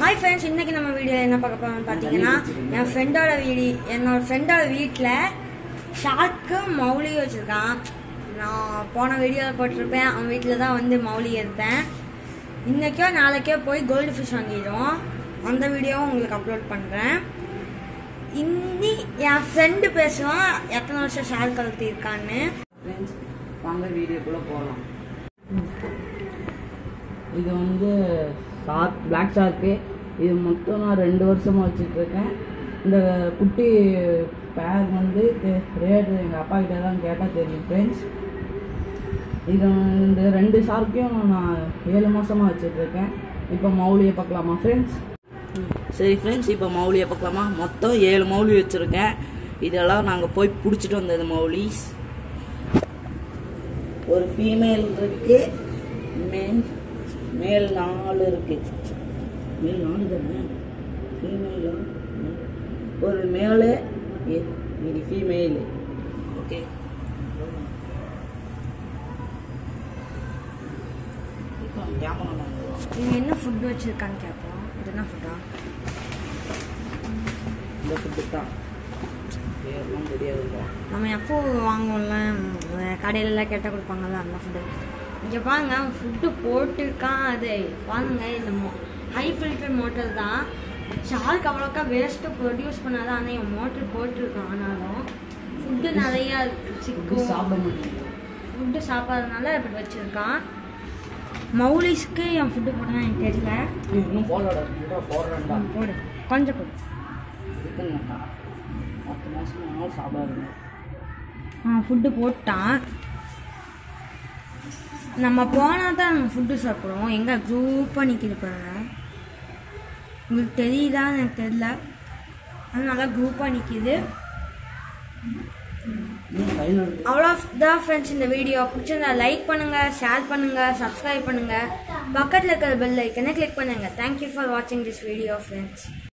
hi friends இன்னைக்கு நம்ம video என்ன பார்க்க போறோம்னு பார்த்தீங்கன்னா என் ஃப்ரெண்டோட வீடி என்னோட ஃப்ரெண்டோட வீட்டில் ஷார்க்கு மௌலி வச்சுருக்கான் நான் போன வீடியோவில் போட்டிருப்பேன் அவன் வீட்டில் தான் வந்து மௌலி எடுத்தேன் இன்னைக்கோ நாளைக்கோ போய் கோல்டு ஃபிஷ் வாங்கிடுவோம் அந்த வீடியோவும் உங்களுக்கு அப்லோட் பண்ணுறேன் இன்னி என் ஃப்ரெண்டு பேசுவான் எத்தனை வருஷம் ஷார்க் வளர்த்திருக்கான்னு ஃப்ரெண்ட்ஸ் வாங்க வீடியோக்குள்ளே போகலாம் இது வந்து ஷார்க் பிளாக் ஷார்க்கு இது மொத்தம் நான் ரெண்டு வருஷமாக வச்சுட்ருக்கேன் இந்த குட்டி பேர் வந்து ரேட்டு எங்கள் அப்பா கிட்ட தான் கேட்டால் தெரியும் ஃப்ரெண்ட்ஸ் இது வந்து இந்த ரெண்டு ஷார்க்கையும் நான் ஏழு மாதமாக வச்சுட்ருக்கேன் இப்போ மௌலியை பார்க்கலாமா ஃப்ரெண்ட்ஸ் சரி ஃப்ரெண்ட்ஸ் இப்போ மௌலியை பார்க்கலாமா மொத்தம் ஏழு மௌலி வச்சுருக்கேன் இதெல்லாம் நாங்கள் போய் பிடிச்சிட்டு வந்தது மௌலிஸ் ஒரு ஃபீமேல் இருக்கு மேல் மேல் நாலு இருக்கு மேல் நாலு தானே ஃபீமேல் ஒரு மேலு இ- இது ஃபீமேல் ஓகே இப்போ கேமரா இவன் என்ன ஃபுட் வச்சுருக்கான்னு கேட்போம் இது என்ன ஃபுட்டா இந்த ஃபுட்டு தான் பேர்லாம் தெரியாதுல்ல நம்ம எப்போ வாங்குவோம்ல கடையிலலாம் கேட்டால் கொடுப்பாங்கல்ல அந்த ஃபுட்டு இங்கே பாருங்க ஃபுட்டு போட்டிருக்கான் அது பாருங்க இந்த ஹை ஃபில்டர் மோட்டர் தான் ஷார்க் அவ்வளோக்கா வேஸ்ட்டு ப்ரொடியூஸ் பண்ணாதான் ஆனால் என் மோட்டர் போட்டிருக்கான் ஆனாலும் ஃபுட்டு நிறையா ஃபுட்டு சிக்கும் சாப்பிட மாட்டேங்குது ஃபுட்டு சாப்பிட்றதுனால இப்படி வச்சுருக்கான் மௌலிஸ்க்கு என் ஃபுட்டு போட்டா எனக்கு தெரியல நீ இன்னும் போடலடா இன்னும் போடுறேன்டா ம், போடு கொஞ்சம் போடு இருக்குங்கக்கா பத்து மாதம் ஆனாலும் சாப்பிடாதுங்க ஆ ஃபுட்டு போட்டான் நம்ம போனால் தான் நம்ம ஃபுட்டு சாப்பிடுவோம் எங்கே குரூப்பாக நிற்கிது பாருங்க உங்களுக்கு தெரியுதான்னு எனக்கு தெரியல அது நல்லா குரூப்பாக நிற்கிது இன்னும் கையில் இருக்கு அவ்வளோ தான் ஃப்ரெண்ட்ஸ் இந்த வீடியோ பிடிச்சிருந்தா லைக் பண்ணுங்கள் ஷேர் பண்ணுங்கள் சப்ஸ்கிரைப் பண்ணுங்கள் பக்கத்தில் இருக்கிற பெல் ஐக்கனை கிளிக் பண்ணுங்கள் தேங்க்யூ ஃபார் வாட்சிங் திஸ் வீடியோ ஃப்ரெண்ட்ஸ்